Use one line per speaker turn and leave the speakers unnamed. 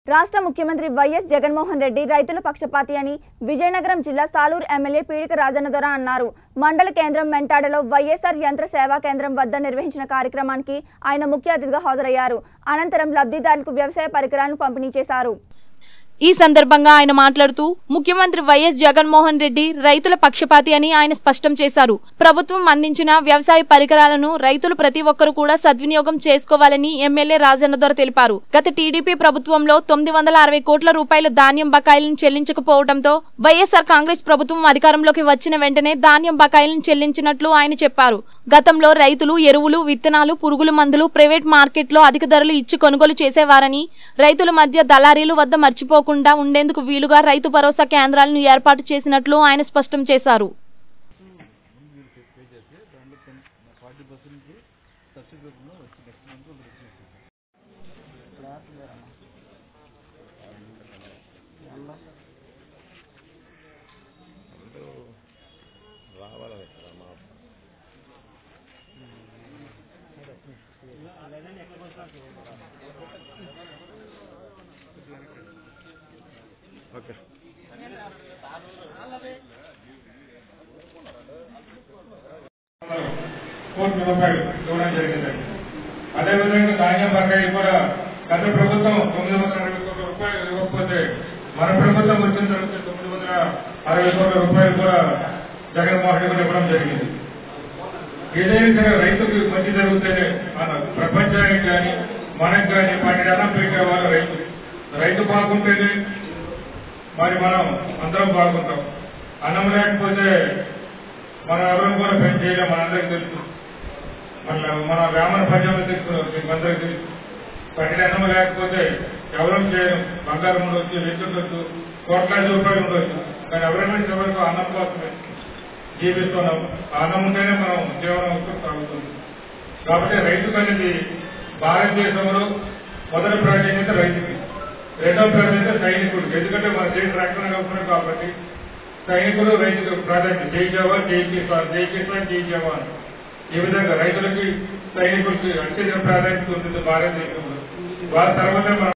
రాష్ట్ర ముఖ్యమంత్రి వైఎస్ జగన్మోహన్ రెడ్డి రైతుల పక్షపాతి అని విజయనగరం జిల్లా సాలూరు ఎమ్మెల్యే పీడిక రాజన్నదొర అన్నారు మండల కేంద్రం మెంటాడలో వైఎస్ఆర్ యంత్ర సేవా కేంద్రం వద్ద నిర్వహించిన కార్యక్రమానికి ఆయన ముఖ్య అతిథిగా హాజరయ్యారు అనంతరం లబ్ధిదారులకు వ్యవసాయ పరికరాలను పంపిణీ చేశారు
ఈ సందర్భంగా ఆయన మాట్లాడుతూ ముఖ్యమంత్రి వైఎస్ జగన్మోహన్ రెడ్డి రైతుల పక్షపాతి అని ఆయన స్పష్టం చేశారు ప్రభుత్వం అందించిన వ్యవసాయ పరికరాలను రైతులు ప్రతి ఒక్కరూ కూడా సద్వినియోగం చేసుకోవాలని ఎమ్మెల్యే రాజన్నదొర తెలిపారు గత టీడీపీ ప్రభుత్వంలో తొమ్మిది వందల అరవై కోట్ల రూపాయల ధాన్యం బకాయిలను చెల్లించకపోవడంతో వైఎస్ఆర్ కాంగ్రెస్ ప్రభుత్వం అధికారంలోకి వచ్చిన వెంటనే ధాన్యం బకాయిలను చెల్లించినట్లు ఆయన చెప్పారు గతంలో రైతులు ఎరువులు విత్తనాలు పురుగుల మందులు ప్రైవేట్ మార్కెట్లో అధిక ధరలు ఇచ్చి కొనుగోలు చేసేవారని రైతుల మధ్య దళారీలు వద్ద మర్చిపోకుండా ఉండేందుకు వీలుగా రైతు భరోసా కేంద్రాలను ఏర్పాటు చేసినట్లు ఆయన స్పష్టం చేశారు
ఓకే
కోటి రూపాయలు ఇవ్వడం జరిగిందండి అదేవిధంగా ధాన్యం బకాయి కూడా గత ప్రభుత్వం తొమ్మిది వందల అరవై కోట్ల రూపాయలు ఇవ్వకపోతే మన ప్రభుత్వం వచ్చిన తర్వాత తొమ్మిది వందల అరవై కోట్ల రూపాయలు కూడా జగన్మోహన్ రెడ్డి గారు ఇవ్వడం జరిగింది ఏదైనా సరే రైతుకు మంచి జరుగుతేనే మన ప్రపంచానికి కానీ మనకు కానీ పన్నెండు అన్నం పెట్టేవాళ్ళు రైతు రైతు బాగుంటేనే మరి మనం అందరం బాగుంటాం అన్నం లేకపోతే మనం ఎవరు కూడా పని చేయలేం మనందరికీ తెలుసు మన మన వేమన పద్యంలో తెలుసు మీకు అందరికీ తెలుసు పన్నెండు అన్నం లేకపోతే ఎవరు చేయడం బంగారం ఉండొచ్చు వెండి ఉండొచ్చు కోట్లాది రూపాయలు ఉండొచ్చు కానీ ఎవరైనా చివరికి అన్నం కోసమే జీవిస్తున్నాం ఆ అన్నం ఉంటేనే మనం జీవనం వస్తూ సాగుతుంది కాబట్టి రైతు అనేది భారతదేశంలో మొదటి ప్రాధాన్యత రైతుకి రెండవ ప్రాధాన్యత సైనికుడు ఎందుకంటే మన దేశ రక్షణ అవసరం కాబట్టి సైనికులు రైతులకు ప్రాధాన్యత జై జవాన్ జై కిసాన్ జై కిసాన్ జై జవాన్ ఈ విధంగా రైతులకి సైనికులకి అత్యంత ప్రాధాన్యత ఉంటుంది భారతదేశంలో వారి తర్వాత మన